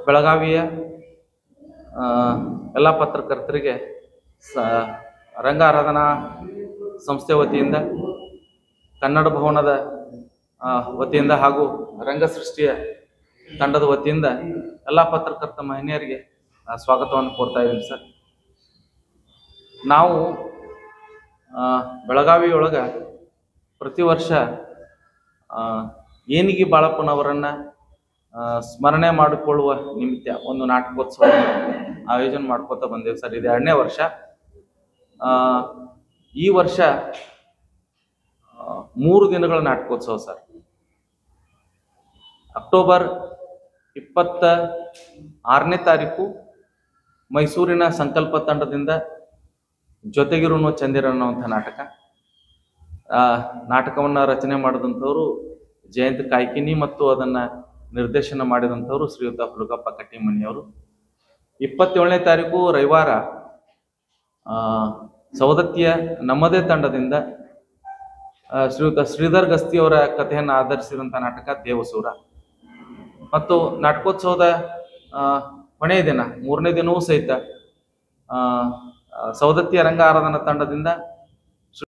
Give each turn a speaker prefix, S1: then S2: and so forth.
S1: ಬೆಳಗಾವಿಯ ಆ, ಎಲ್ಲ ಪತ್ರಕರ್ತರಿಗೆ ಸ ರಂಗ ಆರಾಧನಾ ಸಂಸ್ಥೆ ವತಿಯಿಂದ ಕನ್ನಡ ಭವನದ ಆ, ವತಿಯಿಂದ ಹಾಗೂ ರಂಗ ಸೃಷ್ಟಿಯ ತಂಡದ ವತಿಯಿಂದ ಎಲ್ಲ ಪತ್ರಕರ್ತ ಮಹಿಳೆಯರಿಗೆ ಆ, ಸ್ವಾಗತವನ್ನು ಕೋರ್ತಾ ಇದ್ದೀನಿ ಸರ್ ನಾವು ಆ, ಬೆಳಗಾವಿಯೊಳಗ ಪ್ರತಿ ವರ್ಷ ಆ, ಏನಿಗೆ ಬಾಳಪ್ಪನವರನ್ನ ಆ, ಸ್ಮರಣೆ ಮಾಡಿಕೊಳ್ಳುವ ನಿಮಿತ್ತ ಒಂದು ನಾಟಕೋತ್ಸವ ಆಯೋಜನೆ ಮಾಡ್ಕೋತಾ ಬಂದೇವೆ ಸರ್ ಇದು ಎರಡನೇ ವರ್ಷ ಆ, ಈ ವರ್ಷ ಆ, ಮೂರು ದಿನಗಳ ನಾಟಕೋತ್ಸವ ಸರ್ ಅಕ್ಟೋಬರ್ ಇಪ್ಪತ್ತ ಆರನೇ ತಾರೀಕು ಮೈಸೂರಿನ ಸಂಕಲ್ಪ ತಂಡದಿಂದ ಜೊತೆಗಿರುನು ಚಂದಿರ ಅನ್ನುವಂಥ ನಾಟಕ ಆ ನಾಟಕವನ್ನ ರಚನೆ ಮಾಡಿದಂಥವ್ರು ಜಯಂತ್ ಕಾಯ್ಕಿನಿ ಮತ್ತು ಅದನ್ನ ನಿರ್ದೇಶನ ಮಾಡಿದಂಥವ್ರು ಶ್ರೀಯುತ ಹುಲಗಪ್ಪ ಕಟ್ಟಿಮನಿಯವರು ಇಪ್ಪತ್ತೇಳನೇ ತಾರೀಕು ರವಿವಾರ ಆ, ಸವದತ್ತಿಯ ನಮ್ಮದೇ ತಂಡದಿಂದ ಆ, ಶ್ರೀಯುತ ಶ್ರೀಧರ್ ಗಸ್ತಿಯವರ ಕಥೆಯನ್ನು ಆಧರಿಸಿದಂಥ ನಾಟಕ ದೇವಸೂರ ಮತ್ತು ನಾಟಕೋತ್ಸವದ ಆ, ಕೊನೆಯ ದಿನ ಮೂರನೇ ದಿನವೂ ಸಹಿತ ಆ, ಆ, ಸವದತ್ತಿಯ ರಂಗ ಆರಾಧನಾ ತಂಡದಿಂದ